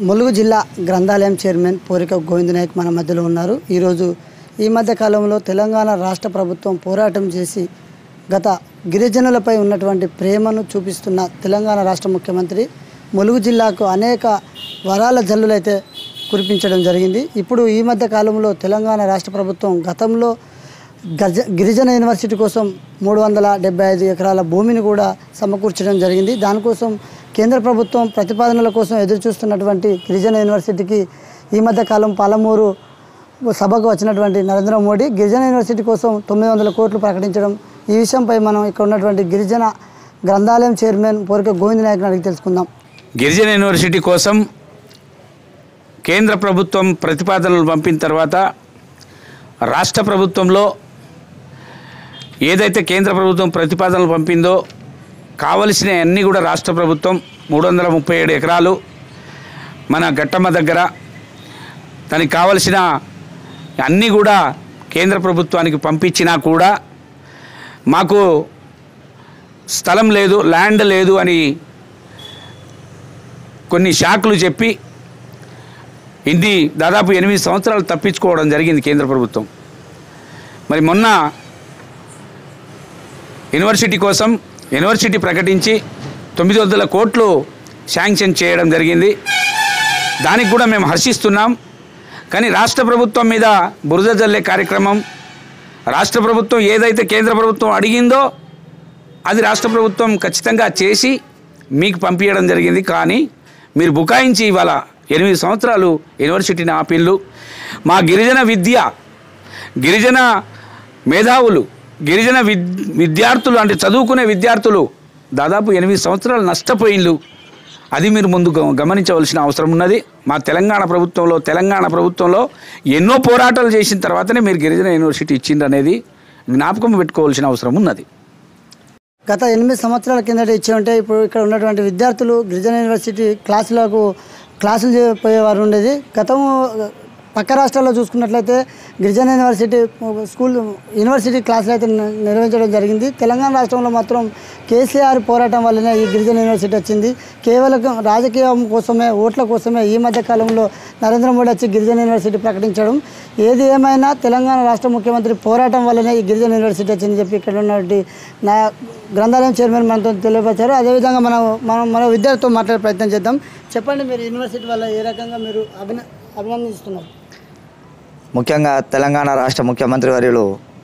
ములుగు జిల్లా గ్రంథాలయం చైర్మన్ పోరిక గోవింద్ నాయక్ మన మధ్యలో ఉన్నారు ఈరోజు ఈ మధ్య కాలంలో తెలంగాణ రాష్ట్ర ప్రభుత్వం పోరాటం చేసి గత గిరిజనులపై ఉన్నటువంటి ప్రేమను చూపిస్తున్న తెలంగాణ రాష్ట్ర ముఖ్యమంత్రి ములుగు జిల్లాకు అనేక వరాల జల్లులైతే కురిపించడం జరిగింది ఇప్పుడు ఈ మధ్య కాలంలో తెలంగాణ రాష్ట్ర ప్రభుత్వం గతంలో గజ గిరిజన యూనివర్సిటీ కోసం మూడు వందల డెబ్బై ఐదు ఎకరాల భూమిని కూడా సమకూర్చడం జరిగింది దానికోసం కేంద్ర ప్రభుత్వం ప్రతిపాదనల కోసం ఎదురు చూస్తున్నటువంటి గిరిజన యూనివర్సిటీకి ఈ మధ్య కాలం పాలమూరు సభకు వచ్చినటువంటి నరేంద్ర మోడీ గిరిజన యూనివర్సిటీ కోసం తొమ్మిది వందల కోట్లు ప్రకటించడం ఈ విషయంపై మనం ఇక్కడ ఉన్నటువంటి గిరిజన గ్రంథాలయం చైర్మన్ పోరిక గోవింద్ నాయక్ని అడిగి తెలుసుకుందాం గిరిజన యూనివర్సిటీ కోసం కేంద్ర ప్రభుత్వం ప్రతిపాదనలు పంపిన తర్వాత రాష్ట్ర ప్రభుత్వంలో ఏదైతే కేంద్ర ప్రభుత్వం ప్రతిపాదనలు పంపిందో కావలసిన అన్నీ కూడా రాష్ట్ర ప్రభుత్వం మూడు వందల ముప్పై ఏడు ఎకరాలు మన గట్టమ్మ దగ్గర దానికి కావలసిన అన్నీ కూడా కేంద్ర ప్రభుత్వానికి పంపించినా కూడా మాకు స్థలం లేదు ల్యాండ్ లేదు అని కొన్ని షాకులు చెప్పి ఇది దాదాపు ఎనిమిది సంవత్సరాలు తప్పించుకోవడం జరిగింది కేంద్ర ప్రభుత్వం మరి మొన్న యూనివర్సిటీ కోసం యూనివర్సిటీ ప్రకటించి తొమ్మిది వందల కోట్లు శాంక్షన్ చేయడం జరిగింది దానికి కూడా మేము హర్షిస్తున్నాం కానీ రాష్ట్ర ప్రభుత్వం మీద బురద జల్లే కార్యక్రమం రాష్ట్ర ప్రభుత్వం ఏదైతే కేంద్ర ప్రభుత్వం అడిగిందో అది రాష్ట్ర ప్రభుత్వం ఖచ్చితంగా చేసి మీకు పంపించడం జరిగింది కానీ మీరు బుకాయించి ఇవాళ ఎనిమిది సంవత్సరాలు యూనివర్సిటీని ఆపిల్లు మా గిరిజన విద్య గిరిజన మేధావులు గిరిజన విద్ విద్యార్థులు అంటే చదువుకునే విద్యార్థులు దాదాపు ఎనిమిది సంవత్సరాలు నష్టపోయిండ్లు అది మీరు ముందు గ- గమనించవలసిన అవసరం ఉన్నది మా తెలంగాణ ప్రభుత్వంలో తెలంగాణ ప్రభుత్వంలో ఎన్నో పోరాటాలు చేసిన తర్వాతనే మీరు గిరిజన యూనివర్సిటీ ఇచ్చిండ్రు అనేది జ్ఞాపకం పెట్టుకోవాల్సిన అవసరం ఉన్నది గత ఎనిమిది సంవత్సరాల కిందట ఇచ్చి ఉంటే ఇప్పుడు ఇక్కడ ఉన్నటువంటి విద్యార్థులు గిరిజన యూనివర్సిటీ క్లాసులకు క్లాసులు చే- పోయేవారు ఉండేది గతం పక్క రాష్ట్రాల్లో చూసుకున్నట్లయితే గిరిజన యూనివర్సిటీ స్కూల్ యూనివర్సిటీ క్లాసులు అయితే ని- నిర్వహించడం జరిగింది తెలంగాణ రాష్ట్రంలో మాత్రం కేసీఆర్ పోరాటం వల్లనే ఈ గిరిజన యూనివర్సిటీ వచ్చింది కేవలం రాజకీయం కోసమే ఓట్ల కోసమే ఈ మధ్య కాలంలో నరేంద్ర మోడీ వచ్చి గిరిజన యూనివర్సిటీ ప్రకటించడం ఏది ఏమైనా తెలంగాణ రాష్ట్ర ముఖ్యమంత్రి పోరాటం వల్లనే ఈ గిరిజన యూనివర్సిటీ వచ్చిందని చెప్పి ఇక్కడ ఉన్నటువంటి నా గ్రంథాలయం చైర్మన్ మనతో తెలియపరిచారు అదేవిధంగా మనం మనం మన విద్యార్థితో మాట్లాడే ప్రయత్నం చేద్దాం చెప్పండి మీరు యూనివర్సిటీ వల్ల ఏ రకంగా మీరు అభిన అభినందిస్తున్నారు ముఖ్యంగా తెలంగాణ రాష్ట్ర ముఖ్యమంత్రి వర్యులు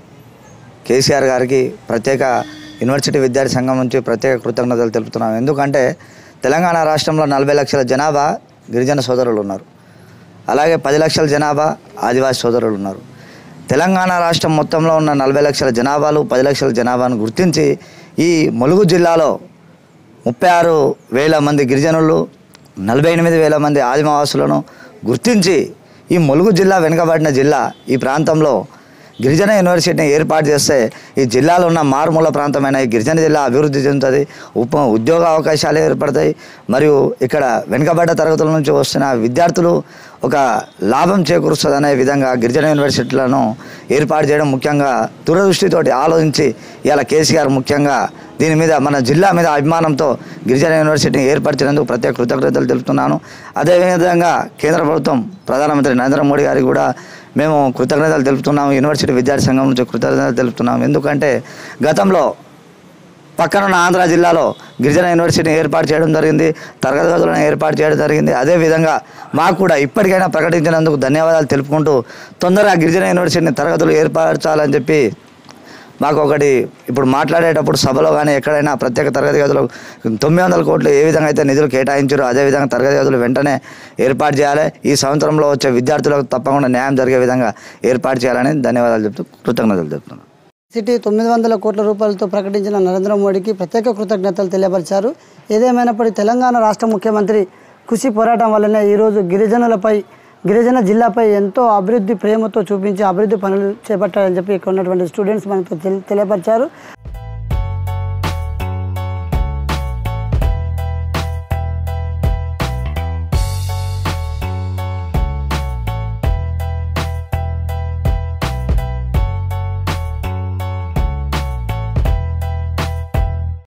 కేసీఆర్ గారికి ప్రత్యేక యూనివర్సిటీ విద్యార్థి సంఘం నుంచి ప్రత్యేక కృతజ్ఞతలు తెలుపుతున్నాం ఎందుకంటే తెలంగాణ రాష్ట్రంలో నలభై లక్షల జనాభా గిరిజన సోదరులు ఉన్నారు అలాగే పది లక్షల జనాభా ఆదివాసీ సోదరులు ఉన్నారు తెలంగాణ రాష్ట్రం మొత్తంలో ఉన్న నలభై లక్షల జనాభాలు పది లక్షల జనాభాను గుర్తించి ఈ ములుగు జిల్లాలో ముప్పై ఆరు వేల మంది గిరిజనులు నలభై ఎనిమిది వేల మంది ఆదివాసులను గుర్తించి ఈ ములుగు జిల్లా వెనుకబడిన జిల్లా ఈ ప్రాంతంలో గిరిజన యూనివర్సిటీని ఏర్పాటు చేస్తే ఈ జిల్లాలో ఉన్న మారుమూల ప్రాంతమైన ఈ గిరిజన జిల్లా అభివృద్ధి చెందుతుంది ఉప ఉద్యోగ అవకాశాలు ఏర్పడతాయి మరియు ఇక్కడ వెనుకబడ్డ తరగతుల నుంచి వస్తున్న విద్యార్థులు ఒక లాభం చేకూరుస్తుంది అనే విధంగా గిరిజన యూనివర్సిటీలను ఏర్పాటు చేయడం ముఖ్యంగా దూరదృష్టితోటి ఆలోచించి ఇలా కేసీఆర్ ముఖ్యంగా దీని మీద మన జిల్లా మీద అభిమానంతో గిరిజన యూనివర్సిటీని ఏర్పరిచినందుకు ప్రత్యేక కృతజ్ఞతలు తెలుపుతున్నాను అదేవిధంగా కేంద్ర ప్రభుత్వం ప్రధానమంత్రి నరేంద్ర మోడీ గారికి కూడా మేము కృతజ్ఞతలు తెలుపుతున్నాము యూనివర్సిటీ విద్యార్థి సంఘం నుంచి కృతజ్ఞతలు తెలుపుతున్నాము ఎందుకంటే గతంలో పక్కనున్న ఆంధ్ర జిల్లాలో గిరిజన యూనివర్సిటీని ఏర్పాటు చేయడం జరిగింది తరగతి గదులను ఏర్పాటు చేయడం జరిగింది అదేవిధంగా మాకు కూడా ఇప్పటికైనా ప్రకటించినందుకు ధన్యవాదాలు తెలుపుకుంటూ తొందరగా గిరిజన యూనివర్సిటీని తరగతులు ఏర్పరచాలని చెప్పి మాకు ఒకటి ఇప్పుడు మాట్లాడేటప్పుడు సభలో కానీ ఎక్కడైనా ప్రత్యేక తరగతి గదులు తొమ్మిది వందల కోట్లు ఏ విధంగా అయితే నిధులు కేటాయించారో అదేవిధంగా తరగతి గదులు వెంటనే ఏర్పాటు చేయాలి ఈ సంవత్సరంలో వచ్చే విద్యార్థులకు తప్పకుండా న్యాయం జరిగే విధంగా ఏర్పాటు చేయాలని ధన్యవాదాలు చెప్తూ కృతజ్ఞతలు చెప్తున్నాను సిటీ తొమ్మిది వందల కోట్ల రూపాయలతో ప్రకటించిన నరేంద్ర మోడీకి ప్రత్యేక కృతజ్ఞతలు తెలియపరిచారు ఏదేమైనప్పటికీ తెలంగాణ రాష్ట్ర ముఖ్యమంత్రి కృషి పోరాటం వల్లనే ఈరోజు గిరిజనులపై గిరిజన జిల్లాపై ఎంతో అభివృద్ధి ప్రేమతో చూపించి అభివృద్ధి పనులు చేపట్టారని చెప్పి ఇక్కడ ఉన్నటువంటి స్టూడెంట్స్ మనకు తెలి- తెలియపరిచారు